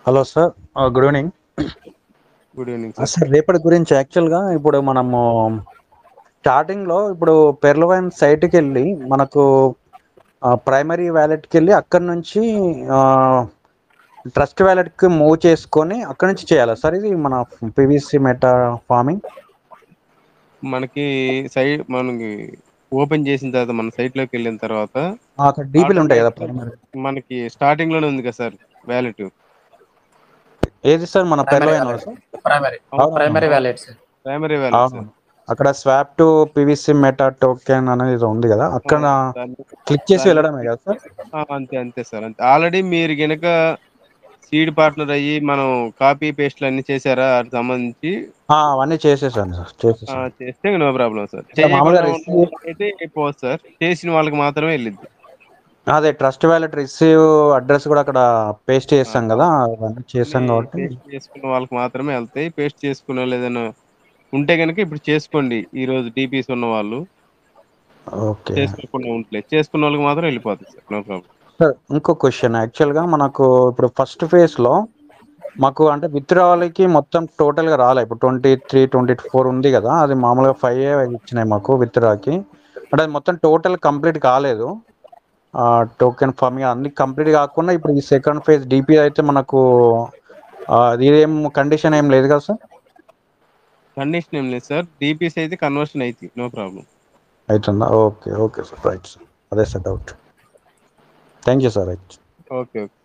hello sir good evening good evening sir రేపటి గురించి యాక్చువల్గా ఇప్పుడు మనము స్టార్టింగ్లో ఇప్పుడు పెర్లవైన్ సైట్కి వెళ్ళి మనకు ప్రైమరీ వ్యాలెట్కి వెళ్ళి అక్కడి నుంచి ట్రస్ట్ వ్యాలెట్కి మూవ్ చేసుకొని అక్కడి నుంచి చేయాలా సార్ ఇది మన పివిసి మెటా ఫార్మింగ్ మనకి సైడ్ మనకి ఓపెన్ చేసిన తర్వాత మన సైట్ లోకి వెళ్ళిన తర్వాత అక్కడ డీపీలు ఉంటాయి కదా ఆటోమేటిక్ ప్రైమరీ మనకి స్టార్టింగ్ లోనే ఉంది కదా సార్ వ్యాలెట్ ఏది సార్ మన ప్రైమరీ పెర్లవైన్ వ్యాలెట్ సార్ ప్రైమరీ అవును, ప్రైమరీ వ్యాలెట్స్ ప్రైమరీ వ్యాలెట్ అవును సార్ అక్కడ swap to PVC meta token అనేది ఏదో ఉంది కదా అక్కడ దాన్ని- క్లిక్ చేసి దాన్ని- వెళ్ళడమే కదా సార్ ఆ, అంతే అంతే సార్ అంతే ఆల్రెడీ మీరు గనక సీడ్ పార్ట్నర్ అయ్యి మనం కాపీ పేస్ట్లు అన్ని చేశారా వాటికి సంబంధించి ఆ, అవన్నీ చేసేసాను సార్ ఆ, చేసేసాను చేస్తే నో ప్రాబ్లం సార్ ఇట్లా మామూలుగా చేయకుండా receive- ఉన్న వాళ్ళకైతే పోదు సార్ చేసిన వాళ్ళకి మాత్రమే వెళ్ళిద్ది అదే ట్రస్ట్ వ్యాలెట్ రిసీవ్ అడ్రస్ కూడా అక్కడ పేస్ట్ చేస్తాం కదా అవన్నీ చేస్తాం కాబట్టి పేస్ట్ చేసుకున్న వాళ్ళకి మాత్రమే వెళ్తాయి పేస్ట్ చేసుకున్న వాళ్ళు ఏదైనా ఉంటే కనుక ఇప్పుడు చేసుకోండి ఈ రోజు డిపిస్ ఉన్న వాళ్ళు ఓకే చేసుకోకుండా ఉంటలేదు చేసుకున్న వాళ్ళకి మాత్రం వెళ్ళిపోతుంది సార్ నో ప్రాబ్లం సార్ ఇంకో క్వశ్చన్ యాక్చువల్గా మనకు ఇప్పుడు ఫస్ట్ ఫేజ్లో మాకు అంటే విత్డ్రావల్కి మొత్తం టోటల్గా రాలే ఇప్పుడు ట్వంటీ త్రీ ట్వంటీ ఫోర్ ఉంది కదా అది మామూలుగా ఫైవ్ ఇచ్చినాయి మాకు విత్డ్రాకి అంటే అది మొత్తం టోటల్ కంప్లీట్ కాలేదు టోకెన్ ఫార్మింగ్ అన్ని కంప్లీట్ కాకుండా ఇప్పుడు ఈ సెకండ్ ఫేజ్ డిపి అయితే మనకు ఆ, ఇదేం కండిషన్ ఏం లేదు కదా సార్ కండిషన్ ఏం లేదు సార్ డిపిస్ అయితే కన్వర్షన్ అయితే నో ప్రాబ్లం అవుతుందా okay okay sir right sir అదే sir doubt thank you sir right okay okay